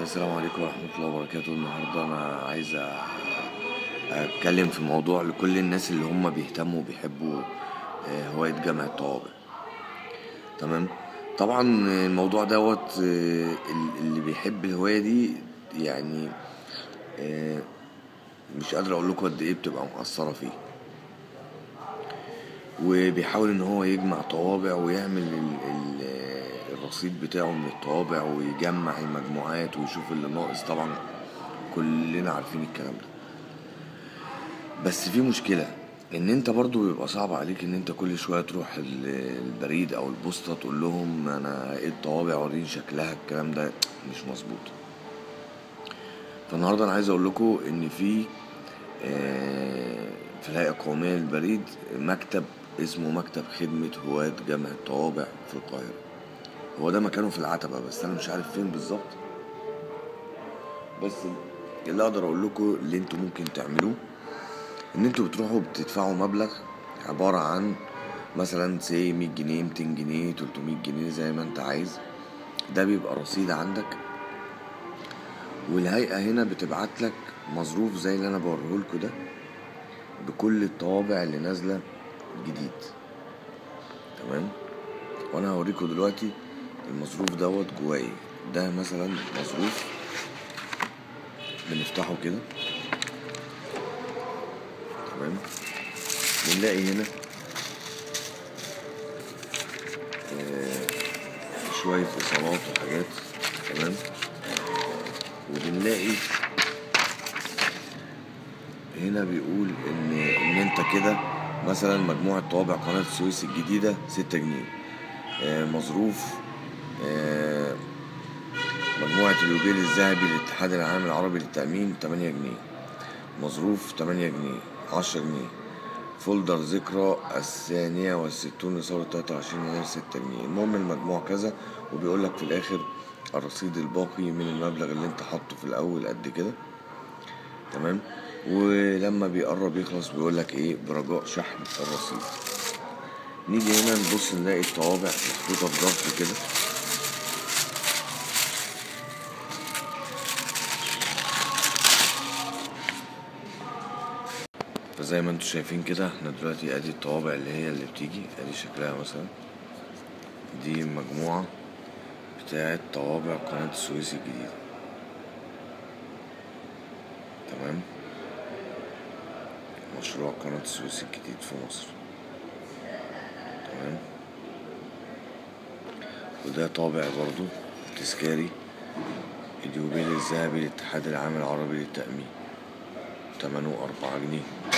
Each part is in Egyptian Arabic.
السلام عليكم ورحمة الله وبركاته النهاردة أنا عايز أ- أتكلم في موضوع لكل الناس اللي هم بيهتموا وبيحبوا آه، هواية جمع الطوابع تمام طبعا الموضوع دوت آه، ال- اللي بيحب الهواية دي يعني آه، مش قادر أقول لكم قد إيه بتبقى مؤثرة فيه وبيحاول ان هو يجمع طوابع ويعمل ال- ال- الرصيد بتاعه من الطوابع ويجمع المجموعات ويشوف اللي ناقص طبعا كلنا عارفين الكلام ده بس في مشكلة ان انت برضو بيبقى صعب عليك ان انت كل شوية تروح ال- البريد او البوسطة تقول لهم انا ايه الطوابع وريني شكلها الكلام ده مش مظبوط فالنهارده انا عايز اقول لكم ان في آه، في الهيئة القومية للبريد مكتب اسمه مكتب خدمة هواة جمع الطوابع في القاهرة هو ده مكانه في العتبة بس أنا مش عارف فين بالظبط بس اللي أقدر أقول لكم اللي انتوا ممكن تعملوه إن انتوا بتروحوا بتدفعوا مبلغ عبارة عن مثلا سي 100 جنيه 200 جنيه 300 جنيه زي ما انت عايز ده بيبقى رصيد عندك والهيئة هنا بتبعت لك مظروف زي اللي أنا بوريهولكوا ده بكل الطوابع اللي نازلة جديد تمام وأنا هوريكوا دلوقتي المظروف دوت جواه ايه ده مثلا مظروف بنفتحه كده تمام بنلاقي هنا آه، شوية إصابات وحاجات تمام وبنلاقي هنا بيقول ان ان انت كده مثلا مجموعة طوابع قناة السويس الجديدة ستة جنيه آه، مظروف آه، مجموعة اليوبيل الذهبي للاتحاد العام العربي للتأمين تمانية جنيه مظروف تمانية جنيه عشرة جنيه فولدر ذكرى الثانية والستون لثورة تلاتة وعشرين يناير ستة جنيه المهم المجموع كذا وبيقول لك في الآخر الرصيد الباقي من المبلغ اللي انت حاطه في الأول قد كده تمام ولما بيقرب يخلص بيقول لك ايه برجاء شحن الرصيد نيجي هنا نبص نلاقي الطوابع محطوطة في ظرف كده فزي ما انتوا شايفين كده احنا دلوقتي ادي الطوابع اللي هي اللي بتيجي ادي شكلها مثلا دي مجموعة بتاعت طوابع قناة السويس الجديدة تمام مشروع قناة السويس الجديد في مصر تمام وده طابع برضو تذكاري اليوبيل الذهبي للاتحاد العام العربي للتأمين تمنه أربعة جنيه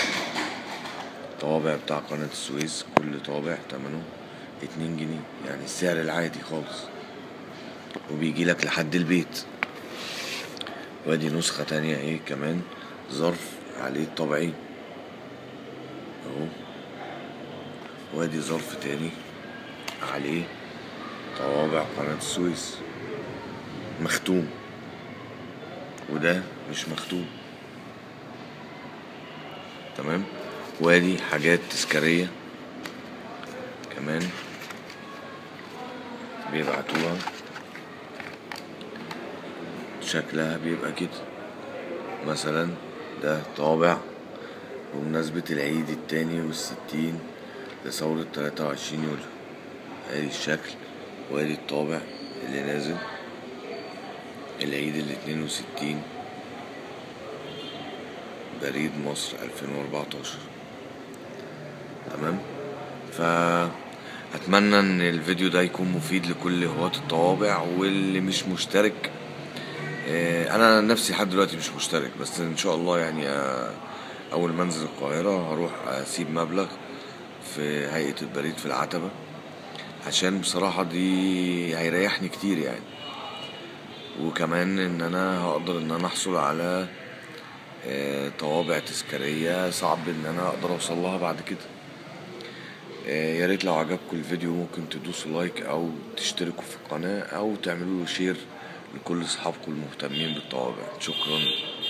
طوابع بتاع قناة السويس كل طابع تمنه اتنين جنيه يعني السعر العادي خالص وبيجي لك لحد البيت وادي نسخة تانية ايه كمان ظرف عليه الطبعين اهو وادي ظرف تاني عليه طوابع قناة السويس مختوم وده مش مختوم تمام وادي حاجات تذكارية كمان بيبعتوها شكلها بيبقى كده مثلا ده طابع بمناسبة العيد التاني والستين لثورة تلاتة وعشرين يوليو ادي الشكل وادي الطابع اللي نازل العيد الاتنين وستين بريد مصر ألفين وأربعتاشر تمام فأتمنى إن الفيديو ده يكون مفيد لكل هواة الطوابع واللي مش مشترك آه، أنا نفسي لحد دلوقتي مش مشترك بس إن شاء الله يعني آه، أول ما أنزل القاهرة هروح أسيب مبلغ في هيئة البريد في العتبة عشان بصراحة دي هيريحني كتير يعني وكمان ان انا هقدر ان انا احصل على آه، طوابع تذكارية صعب ان انا اقدر اوصل لها بعد كده آه، يا ريت لو عجبكم الفيديو ممكن تدوسوا لايك او تشتركوا في القناة او تعملوا له شير لكل اصحابكم المهتمين بالطوابع شكرا